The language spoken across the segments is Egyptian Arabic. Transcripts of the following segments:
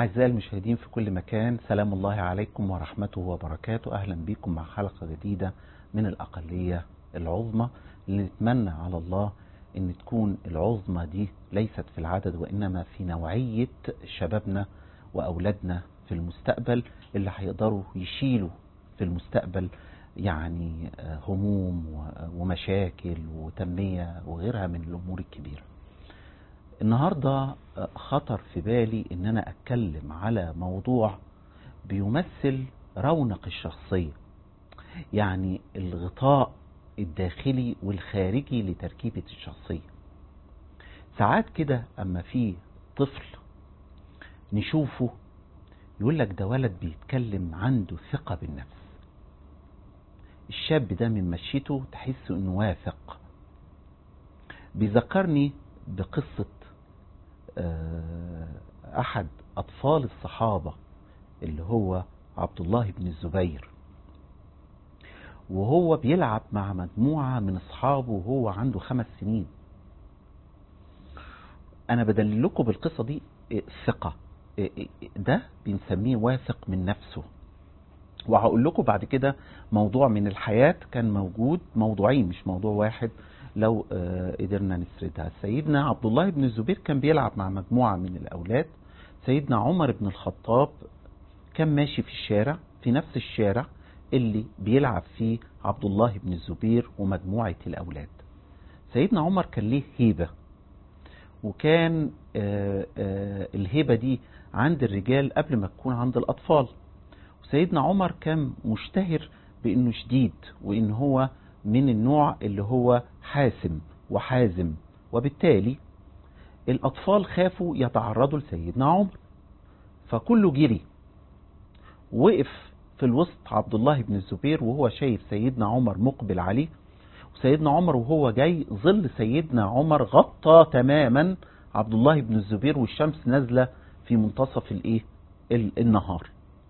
أعزائي المشاهدين في كل مكان سلام الله عليكم ورحمته وبركاته أهلا بكم مع حلقة جديدة من الأقلية العظمى اللي نتمنى على الله أن تكون العظمى دي ليست في العدد وإنما في نوعية شبابنا وأولادنا في المستقبل اللي هيقدروا يشيلوا في المستقبل يعني هموم ومشاكل وتنمية وغيرها من الأمور الكبيرة النهاردة خطر في بالي ان انا اتكلم على موضوع بيمثل رونق الشخصية يعني الغطاء الداخلي والخارجي لتركيبة الشخصية ساعات كده اما في طفل نشوفه يقول لك ده ولد بيتكلم عنده ثقة بالنفس الشاب ده من مشيته تحس انه واثق بيذكرني بقصة احد اطفال الصحابة اللي هو عبد الله بن الزبير وهو بيلعب مع مجموعة من اصحابه وهو عنده خمس سنين انا بدلل لكم بالقصة دي ثقة ده بنسميه واثق من نفسه وهقول لكم بعد كده موضوع من الحياة كان موجود موضوعين مش موضوع واحد لو قدرنا نسردها سيدنا عبد الله بن الزبير كان بيلعب مع مجموعة من الأولاد سيدنا عمر بن الخطاب كان ماشي في الشارع في نفس الشارع اللي بيلعب فيه عبد الله بن الزبير ومجموعة الأولاد سيدنا عمر كان ليه هيبة وكان الهيبة دي عند الرجال قبل ما تكون عند الأطفال وسيدنا عمر كان مشتهر بأنه شديد وإن هو من النوع اللي هو حاسم وحازم وبالتالي الأطفال خافوا يتعرضوا لسيدنا عمر فكله جري وقف في الوسط عبد الله بن الزبير وهو شايف سيدنا عمر مقبل عليه وسيدنا عمر وهو جاي ظل سيدنا عمر غطى تماما عبد الله بن الزبير والشمس نازلة في منتصف الايه النهار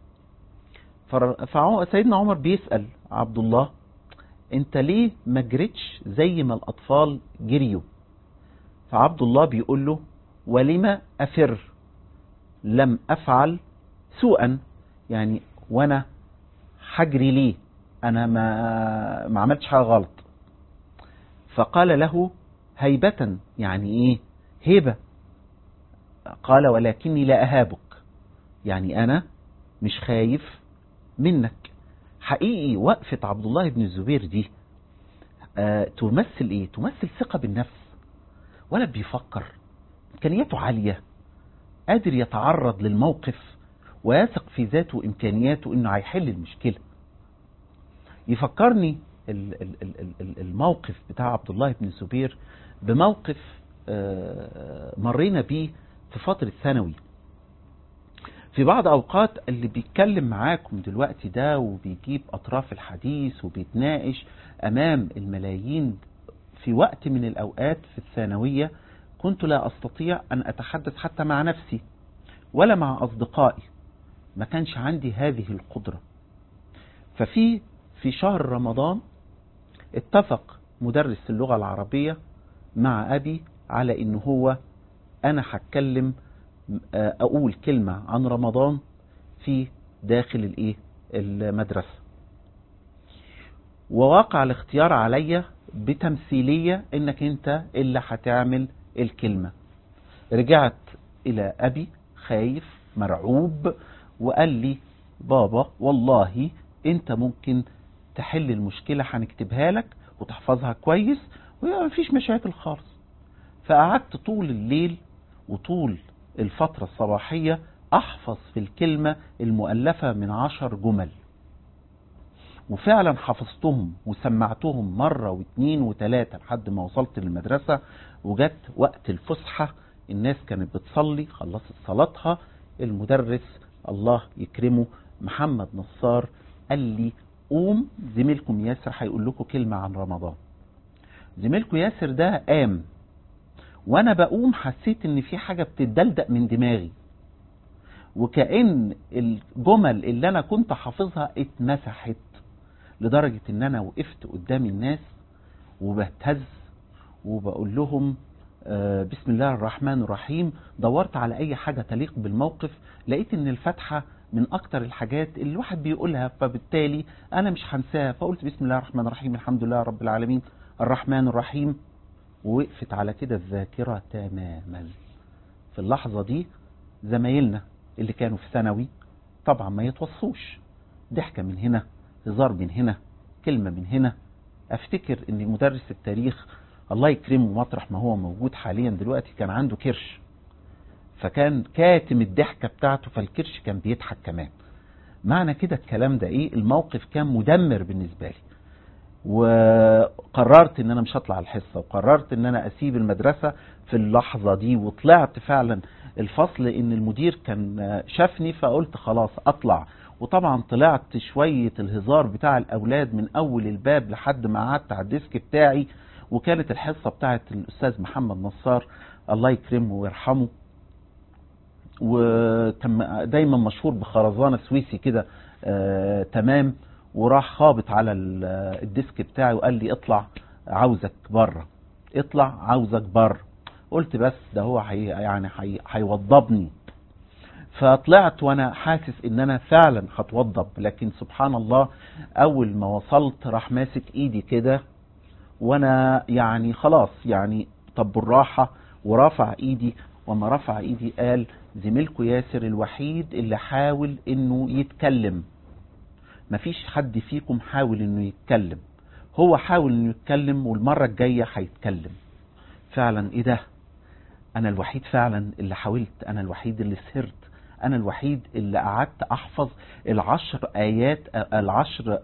فسيدنا عمر بيسأل عبد الله انت ليه ما جريتش زي ما الاطفال جريوا فعبد الله بيقول له ولما افر لم افعل سوءا يعني وانا حجري ليه انا ما ما عملتش حاجه غلط فقال له هيبة يعني ايه هيبة قال ولكني لا اهابك يعني انا مش خايف منك حقيقي وقفة عبد الله بن الزبير دي آه تمثل ايه تمثل ثقة بالنفس ولا بيفكر امكانياته عالية قادر يتعرض للموقف ويثق في ذاته وامكانياته انه هيحل المشكلة يفكرني الموقف بتاع عبد الله بن الزبير بموقف آه مرينا بيه في فترة ثانوي في بعض أوقات اللي بيتكلم معاكم دلوقتي ده وبيجيب أطراف الحديث وبيتناقش أمام الملايين في وقت من الأوقات في الثانوية كنت لا أستطيع أن أتحدث حتى مع نفسي ولا مع أصدقائي ما كانش عندي هذه القدرة ففي في شهر رمضان اتفق مدرس اللغة العربية مع أبي على إن هو أنا هتكلم اقول كلمة عن رمضان في داخل الايه المدرسة وواقع الاختيار عليا بتمثيلية انك انت اللي هتعمل الكلمة رجعت الى ابي خايف مرعوب وقال لي بابا والله انت ممكن تحل المشكلة هنكتبها لك وتحفظها كويس ومفيش مشاكل خالص فقعدت طول الليل وطول الفترة الصباحية أحفظ في الكلمة المؤلفة من عشر جمل وفعلا حفظتهم وسمعتهم مرة واثنين وثلاثة لحد ما وصلت للمدرسة وجت وقت الفسحة الناس كانت بتصلي خلصت صلاتها المدرس الله يكرمه محمد نصار قال لي قوم زميلكم ياسر هيقول لكم كلمة عن رمضان زميلكم ياسر ده قام وانا بقوم حسيت ان في حاجة بتدلدق من دماغي وكأن الجمل اللي انا كنت حافظها اتمسحت لدرجة ان انا وقفت قدام الناس وبهتز وبقول لهم آه، بسم الله الرحمن الرحيم دورت على اي حاجة تليق بالموقف لقيت ان الفاتحة من اكتر الحاجات اللي الواحد بيقولها فبالتالي انا مش هنساها فقلت بسم الله الرحمن الرحيم الحمد لله رب العالمين الرحمن الرحيم ووقفت على كده الذاكرة تماما في اللحظة دي زمايلنا اللي كانوا في ثانوي طبعا ما يتوصوش ضحكة من هنا هزار من هنا كلمة من هنا افتكر ان مدرس التاريخ الله يكرمه مطرح ما هو موجود حاليا دلوقتي كان عنده كرش فكان كاتم الضحكة بتاعته فالكرش كان بيضحك كمان معنى كده الكلام ده ايه الموقف كان مدمر بالنسبة لي وقررت ان انا مش هطلع الحصة وقررت ان انا اسيب المدرسة في اللحظة دي وطلعت فعلا الفصل ان المدير كان شافني فقلت خلاص اطلع وطبعا طلعت شوية الهزار بتاع الاولاد من اول الباب لحد ما قعدت على الديسك بتاعي وكانت الحصة بتاعت الاستاذ محمد نصار الله يكرمه ويرحمه وكان دايما مشهور بخرزانة سويسي كده آه تمام وراح خابط على ال- الديسك بتاعي وقال لي اطلع عاوزك بره اطلع عاوزك بره قلت بس ده هو حي يعني حي هيوضبني فطلعت وانا حاسس ان انا فعلا هتوضب لكن سبحان الله اول ما وصلت راح ماسك ايدي كده وانا يعني خلاص يعني طب بالراحة ورفع ايدي وما رفع ايدي قال زميلكو ياسر الوحيد اللي حاول انه يتكلم مفيش حد فيكم حاول انه يتكلم هو حاول انه يتكلم والمرة الجاية هيتكلم فعلا ايه ده انا الوحيد فعلا اللي حاولت انا الوحيد اللي سهرت انا الوحيد اللي قعدت احفظ العشر ايات العشر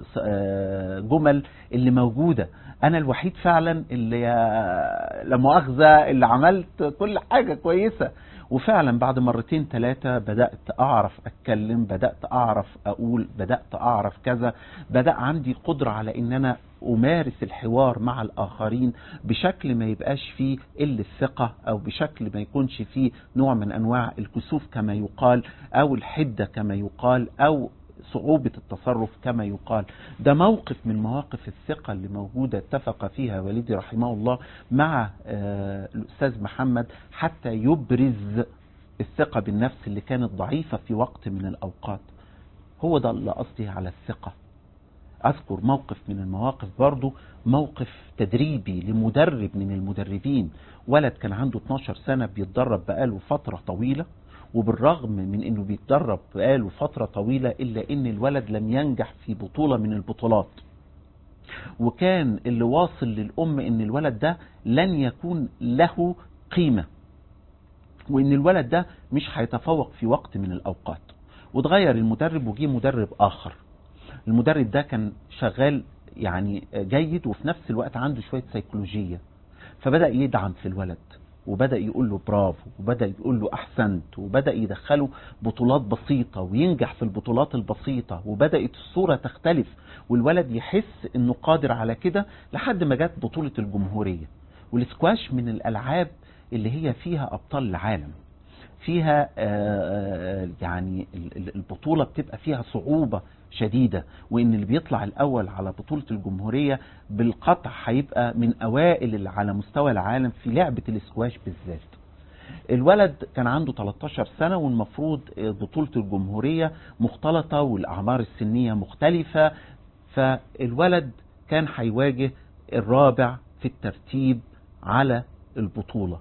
جمل اللي موجودة انا الوحيد فعلا اللي لا مؤاخذة اللي عملت كل حاجة كويسة وفعلا بعد مرتين ثلاثة بدأت أعرف أتكلم بدأت أعرف أقول بدأت أعرف كذا بدأ عندي قدرة على إن أنا أمارس الحوار مع الآخرين بشكل ما يبقاش فيه قلة ثقة أو بشكل ما يكونش فيه نوع من أنواع الكسوف كما يقال أو الحدة كما يقال أو صعوبة التصرف كما يقال ده موقف من مواقف الثقة اللي موجودة اتفق فيها والدي رحمه الله مع آه الأستاذ محمد حتى يبرز الثقة بالنفس اللي كانت ضعيفة في وقت من الأوقات هو ده اللي قصدي على الثقة أذكر موقف من المواقف برضو موقف تدريبي لمدرب من المدربين ولد كان عنده 12 سنة بيتدرب بقاله فترة طويلة وبالرغم من انه بيتدرب بقاله فترة طويلة الا ان الولد لم ينجح في بطولة من البطولات وكان اللي واصل للام ان الولد ده لن يكون له قيمة وان الولد ده مش هيتفوق في وقت من الاوقات وتغير المدرب وجي مدرب اخر المدرب ده كان شغال يعني جيد وفي نفس الوقت عنده شوية سيكولوجية فبدأ يدعم في الولد وبدأ يقول له برافو وبدأ يقول له أحسنت وبدأ يدخله بطولات بسيطة وينجح في البطولات البسيطة وبدأت الصورة تختلف والولد يحس انه قادر على كده لحد ما جت بطولة الجمهورية والسكواش من الألعاب اللي هي فيها أبطال العالم فيها يعني البطولة بتبقى فيها صعوبة شديدة وان اللي بيطلع الاول على بطولة الجمهورية بالقطع هيبقى من اوائل اللي على مستوى العالم في لعبة الاسكواش بالذات الولد كان عنده 13 سنة والمفروض بطولة الجمهورية مختلطة والاعمار السنية مختلفة فالولد كان هيواجه الرابع في الترتيب على البطولة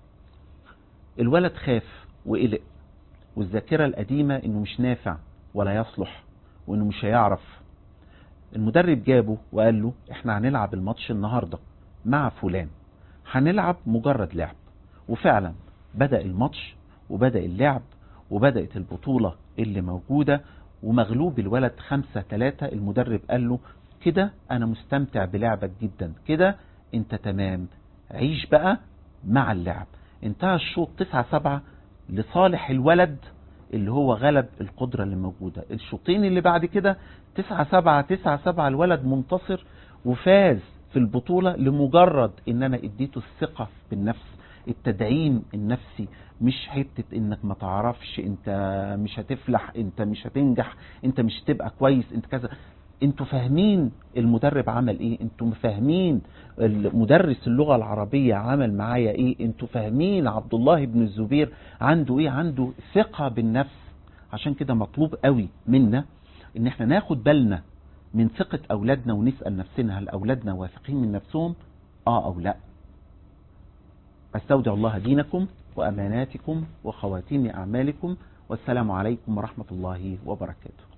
الولد خاف وقلق والذاكرة القديمة انه مش نافع ولا يصلح وانه مش هيعرف المدرب جابه وقال له احنا هنلعب الماتش النهاردة مع فلان هنلعب مجرد لعب وفعلا بدأ الماتش وبدأ اللعب وبدأت البطولة اللي موجودة ومغلوب الولد خمسة ثلاثة المدرب قال له كده انا مستمتع بلعبك جدا كده انت تمام عيش بقى مع اللعب انتهى الشوط تسعة سبعة لصالح الولد اللي هو غلب القدرة اللي موجودة الشوطين اللي بعد كده تسعة سبعة تسعة سبعة الولد منتصر وفاز في البطولة لمجرد ان انا اديته الثقة بالنفس التدعيم النفسي مش حتة انك ما تعرفش انت مش هتفلح انت مش هتنجح انت مش هتبقى كويس انت كذا انتوا فاهمين المدرب عمل ايه انتوا فاهمين مدرس اللغة العربية عمل معايا ايه انتوا فاهمين عبد الله بن الزبير عنده ايه عنده ثقة بالنفس عشان كده مطلوب قوي منا ان احنا ناخد بالنا من ثقة اولادنا ونسأل نفسنا هل اولادنا واثقين من نفسهم اه او لا استودع الله دينكم واماناتكم وخواتيم اعمالكم والسلام عليكم ورحمة الله وبركاته